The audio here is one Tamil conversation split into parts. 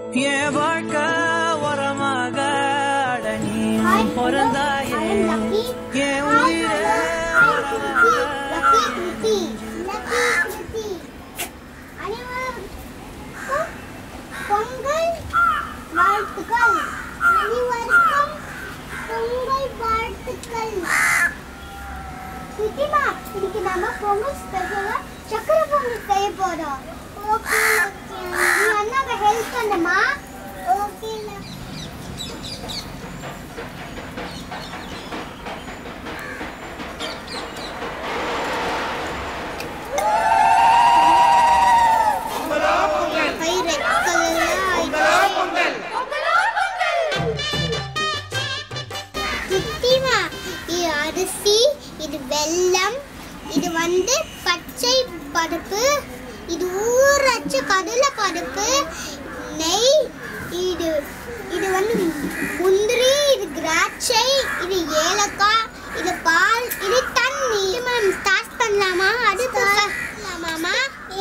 என் வாழ்க்கை உரமாக அட நீ Hi, பிறந்தாயே I am Lucky. N Hi, உயிரே hello. I am Kriti. Lucky Kriti. Lucky Kriti. அனைவருக்கும் பொங்கல் வாழ்த்துக்கள் அனைவருக்கும் பொங்கல் வாழ்த்துக்கள் கிருத்திமா இன்னைக்கு நம்ம பொங்கல் ஸ்பெஷலா சக்கரை பொங்கல் செய்ய போறோம் ஓகே நீ அண்ணாக்கு ஹெல்ப் பண்ணுமா ஓகே கை ரெட் கலர்ல குட்டிமா இது அரிசி இது வெல்லம் இது வந்து பச்சை பருப்பு இது ஊறச்ச கடலை பருப்பு நெய் இது இது வந்து முந்திரி இது திராட்சை இது ஏலக்காய் இது பால் இது தண்ணி மேம் ஸ்டார்ட் பண்ணலாமா அடுப்பு பண்ணலாமாமா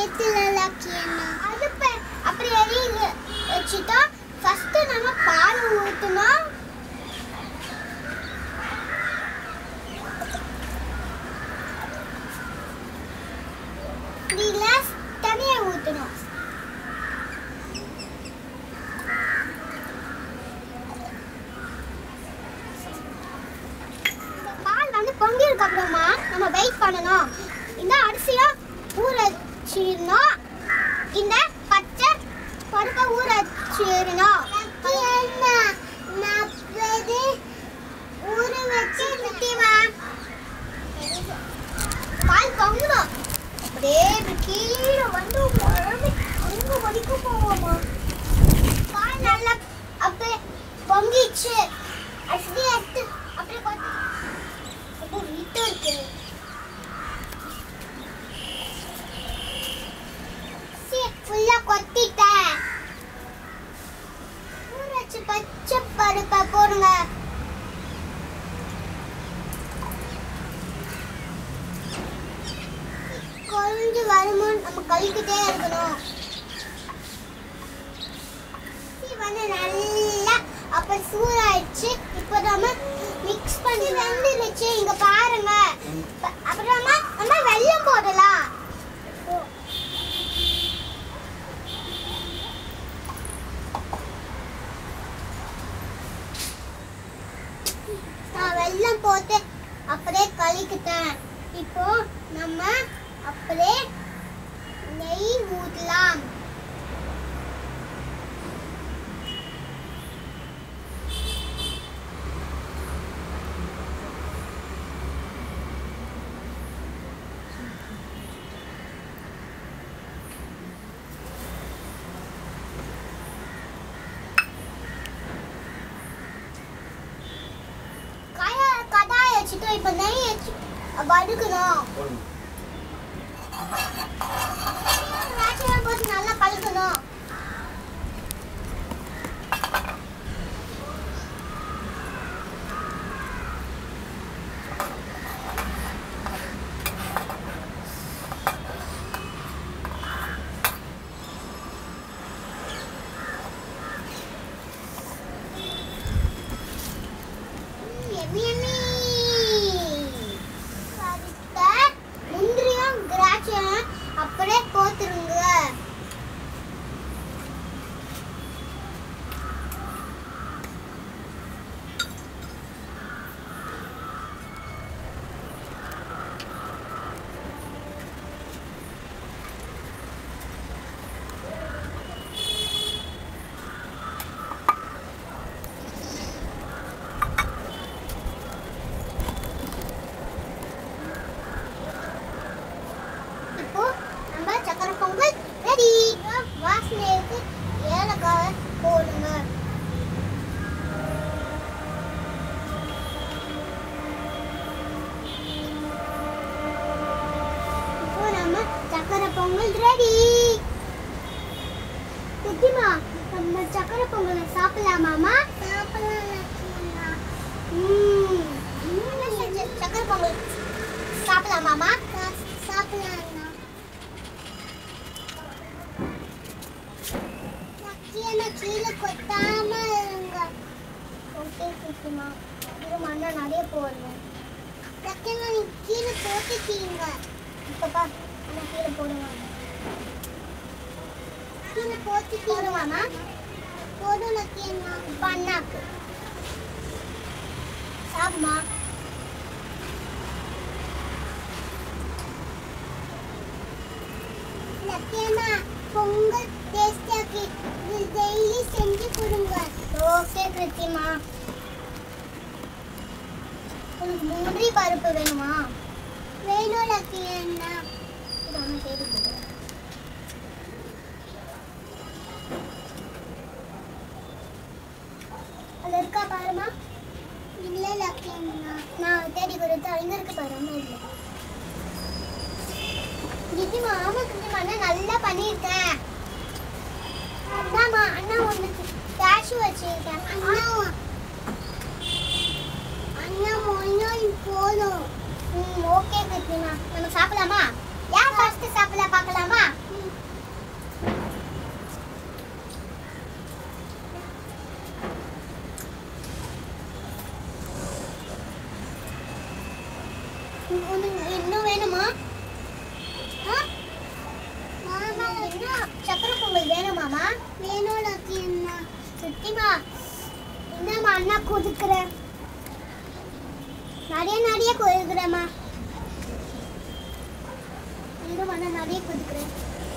அடுப்பு அப்படி எரிய வச்சுட்டா ஃபர்ஸ்ட் நம்ம பால் ஊற்றணும் த்ரீ கிளாஸ் தண்ணியை ஊற்றணும் பால் வந்து பொங்கிருக்கு அப்புறமா நம்ம வெயிட் பண்ணணும் இந்த அரிசியை ஊற வச்சிடணும் இந்த பச்சை பருப்பை ஊற வச்சிடணும் ஊற வச்சு நிறுத்திவா பால் பொங்கணும் அப்படியே இப்படி கீழே வந்து உடம்பு அங்க வரைக்கும் போவோமா பால் நல்லா அப்படியே பொங்கிச்சு அரிசி எடுத்து அப்படியே கொத்து அப்படியே வீட்டு இருக்கு ஃபுல்லா கொத்திட்டேன் ஊற வச்சு பச்சை பருப்பை போடுங்க கொஞ்சம் வருமானம் நம்ம கழிக்கிட்டே இருக்கணும் இது வந்து நல்லா அப்ப சூடாயிடுச்சு இப்போ நம்ம மிக்ஸ் பண்ணி வெந்துருச்சு இங்க பாருங்க ப- அப்புறமா நம்ம வெல்லம் போடலாம் நான் வெல்லம் போட்டு அப்படியே கழிக்கிட்டேன் இப்போ நம்ம அப்படியே நெய் ஊற்றலாம் காய கடாய வச்சுட்டு இப்போ நெய் வச்சு வடுக்கணும் திராட்சையை போட்டு நல்லா கலக்கணும் Yummy, yummy. அடுத்த முந்திரியும் திராட்சையும் அப்படியே கோத்துருங்க இப்போ நம்ம சக்கரை பொங்கல் ரெடி வாசனைக்கு ஏலக்காய் போடுங்க இப்போ நம்ம சக்கரை பொங்கல் ரெடி குட்டிமா நம்ம சக்கரை பொங்கலை சாப்பிடலாமாமா சாப்பிடலாம் ம் என்ன செஞ்ச சக்கரை பொங்கல் சாப்பிடலாமாமா சாப்பிடலாம் லக்கியனா கீழே கொத்தாம இருங்க ஓகே கிருத்திமா இது மண்ணை நிறைய போடுவேன் லக்கியனா நீ கீழே போட்டுட்டீங்க இப்பப்பா அண்ணா கீழே போடுவாங்க கீழே போட்டு போடுவாமா போடும் லக்கியனா இப்போ அண்ணாக்கு சாப்பிடுமா லக்கியனா பொங்கல் டேஸ்டியாக்கி இது டெய்லி செஞ்சு கொடுங்க ஓகே கிருத்திமா உனக்கு முந்திரி பருப்பு வேணுமா வேணும் லக்கியண்ணா இதெல்லாம் தேடி கொடுக்குறேன் அது இருக்கா பாருமா இல்ல லக்கியண்ணா நான் தேடி கொடுத்து அங்க இருக்கு பாருமா இல்லை கிட்டிமா ஆமா கிட்டிமா நான் நல்லா பண்ணியிருக்கேன் அதாம்மா அண்ணா ஒன்று கேஷு வச்சிருக்கேன் அண்ணா அண்ணா ஒன்றும் போதும் ம் ஓகே கிட்டிமா நம்ம சாப்பிடலாமா யார் ஃபர்ஸ்ட் சாப்பிடல பார்க்கலாமா உனக்கு இன்னும் வேணுமா ஆ மாமா என்ன சக்கரை பொங்கல் வேணுமாமா வேணும் லக்கி அண்ணா சுத்திமா என்னம்மா அண்ணா கொடுக்குறேன் நிறைய நிறைய கொடுக்குறேம்மா இன்னும் அண்ணா நிறைய கொடுக்குறேன்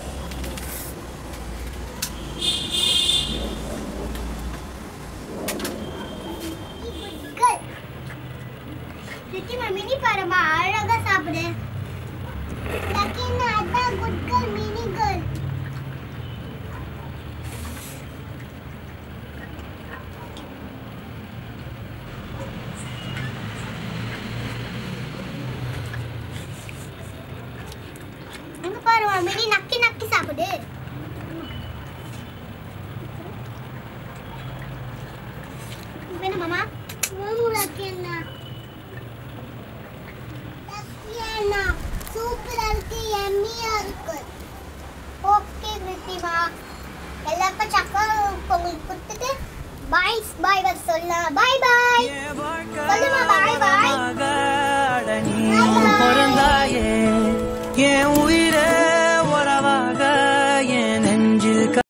சுத்திமா மினி பாருமா அழகா சாப்பிடு லக்கி அண்ணா அதான் குட் கேர்ள் மினி கேர்ள் அங்க பாருமா மினி நக்கி நக்கி சாப்பிடு வேணுமாமா வேணும் லக்கி அண்ணா லக்கி அண்ணா சூப்பரா இருக்கு எம்மியா இருக்கு ஓகே கிருத்திமா எல்லாருக்கும் சக்கரை பொங்கல் கொடுத்துட்டு பாய் பாய் வர சொல்லலாம் பாய் பாய் என் வாழ்க்கை சொல்லுமா, bye, bye. வரமாக அட நீ பிறந்தாயே என் உயிர்